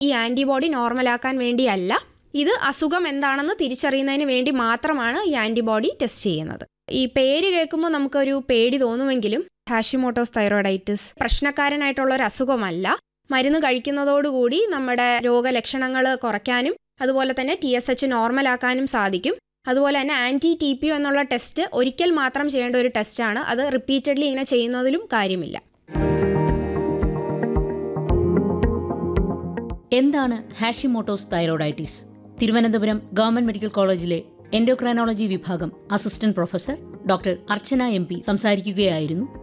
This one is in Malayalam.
ഈ ആൻറ്റിബോഡി നോർമലാക്കാൻ വേണ്ടിയല്ല ഇത് അസുഖം എന്താണെന്ന് തിരിച്ചറിയുന്നതിന് വേണ്ടി മാത്രമാണ് ഈ ആൻറ്റിബോഡി ടെസ്റ്റ് ചെയ്യുന്നത് ഈ പേര് കേൾക്കുമ്പോൾ നമുക്കൊരു പേടി തോന്നുമെങ്കിലും ഹാഷിമോട്ടോസ് തൈറോയിഡൈറ്റിസ് പ്രശ്നക്കാരനായിട്ടുള്ള ഒരു അസുഖമല്ല മരുന്ന് കഴിക്കുന്നതോടുകൂടി നമ്മുടെ രോഗലക്ഷണങ്ങൾ കുറയ്ക്കാനും അതുപോലെ തന്നെ ടി എസ് എച്ച് നോർമലാക്കാനും സാധിക്കും അതുപോലെ തന്നെ ആൻറ്റി ടി പി എന്നുള്ള ടെസ്റ്റ് ഒരിക്കൽ മാത്രം ചെയ്യേണ്ട ഒരു ടെസ്റ്റാണ് അത് റിപ്പീറ്റഡ്ലി ഇങ്ങനെ ചെയ്യുന്നതിലും കാര്യമില്ല എന്താണ് Hashimoto's thyroiditis Thiruvananthapuram government medical കോളേജിലെ എൻഡോക്രൈനോളജി വിഭാഗം assistant professor doctor Archana M P സംസാരിക്കുകയായിരുന്നു